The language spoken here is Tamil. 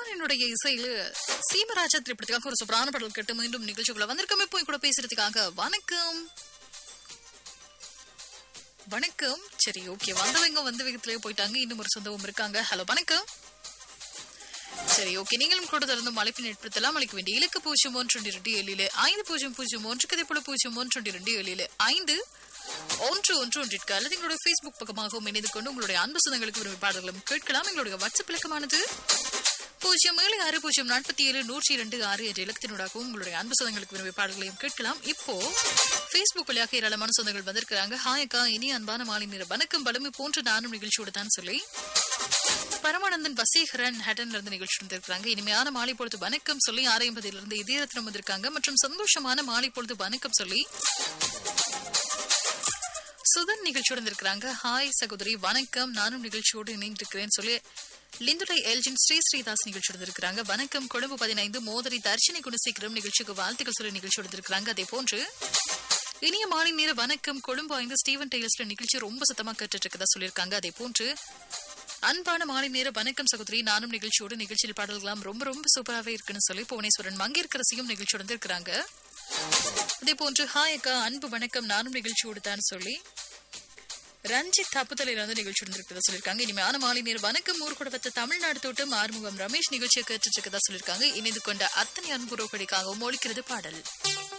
குமாரனுடைய இசையில சீமராஜா திரைப்படத்துக்காக ஒரு சூப்பரான பாடல் கேட்டு மீண்டும் நிகழ்ச்சிக்குள்ள வந்திருக்கோம் இப்போ என் கூட பேசுறதுக்காக வணக்கம் வணக்கம் சரி ஓகே வந்தவங்க வந்த வேகத்திலேயே போயிட்டாங்க இன்னும் ஒரு சொந்தமும் இருக்காங்க ஹலோ வணக்கம் சரி ஓகே நீங்களும் கூட தொடர்ந்து அழைப்பின் ஏற்படுத்தலாம் அழைக்க வேண்டிய இலக்கு பூஜ்ஜியம் ஒன்று ரெண்டு இரண்டு ஏழிலே ஐந்து பூஜ்ஜியம் பூஜ்ஜியம் ஒன்று கதைப்புல பூஜ்ஜியம் ஒன்று ரெண்டு இரண்டு ஏழிலே ஐந்து ஒன்று ஒன்று ஒன்றிற்கு அல்லது எங்களுடைய ஃபேஸ்புக் பக்கமாகவும் இணைந்து கொண்டு உங்களுடைய அன்பு சொந்தங்களுக்கு விரும்பி பாடல்களும் கேட்கலாம் எங்களுடைய வாட்ஸ்அப் இலக்கமானது பூஜ்ஜியம் ஏழு ஆறு பூஜ்ஜியம் நாற்பத்தி ஏழு நூற்றி இரண்டு ஆறு என்ற இலக்கத்தினூடாகவும் உங்களுடைய அன்பு சொந்தங்களுக்கு விரும்பி பாடல்களையும் கேட்கலாம் இப்போ ஃபேஸ்புக் வழியாக ஏராளமான சொந்தங்கள் வந்திருக்கிறாங்க ஹாய் அக்கா இனி அன்பான மாலை நேர வணக்கம் பலமை போன்ற நானும் நிகழ்ச்சியோடு தான் சொல்லி பரமானந்தன் வசீகரன் ஹேட்டன்ல இருந்து நிகழ்ச்சி இருந்திருக்காங்க இனிமையான மாலை பொழுது வணக்கம் சொல்லி ஆரையம்பதியில இருந்து இதயரத்னம் வந்திருக்காங்க மற்றும் சந்தோஷமான மாலை பொழுது வணக்கம் சொல்லி சுதன் நிகழ்ச்சியோடு இருந்திருக்கிறாங்க ஹாய் சகோதரி வணக்கம் நானும் நிகழ்ச்சியோடு இணைந்திருக்கிறேன் சொல்லி லிந்துரை எல்ஜின் ஸ்ரீ ஸ்ரீதாஸ் நிகழ்ச்சி இருந்திருக்கிறாங்க வணக்கம் கொழும்பு பதினைந்து மோதரி தர்ஷினி குணசேகரம் நிகழ்ச்சிக்கு வாழ்த்துக்கள் சொல்லி நிகழ்ச்சி இருந்திருக்கிறாங்க அதே போன்று இனிய மாலை நேர வணக்கம் கொழும்பு ஐந்து ஸ்டீவன் டெய்லர்ஸ்ல நிகழ்ச்சி ரொம்ப சத்தமா கேட்டுட்டு இருக்கதா சொல்லியிருக்காங்க அதே போன்று அன்பான மாலை நேர வணக்கம் சகோதரி நானும் நிகழ்ச்சியோடு நிகழ்ச்சியில் பாடல்களாம் ரொம்ப ரொம்ப சூப்பராகவே இருக்குன்னு சொல்லி புவனேஸ்வரன் மங்கேற்கரசியும் நிகழ்ச்சியோடு வந்திருக்கிறாங்க அதே போன்று ஹாய் அக்கா அன்பு வணக்கம் நானும் நிகழ்ச்சியோடு தான் சொல்லி ரஞ்சித் தப்புதலையில வந்து நிகழ்ச்சி இருந்திருக்கிறதா சொல்லியிருக்காங்க இனிமையான மாலை நேர் வணக்கம் ஊர் கொடுத்த தமிழ்நாடு தோட்டம் ஆறுமுகம் ரமேஷ் நிகழ்ச்சியை கேட்டுட்டு இருக்கதா சொல்லியிருக்காங்க இணைந்து கொண்ட அத்தனை அன்புறவுகளுக்காகவும் ஒழிக்கிறது பாடல்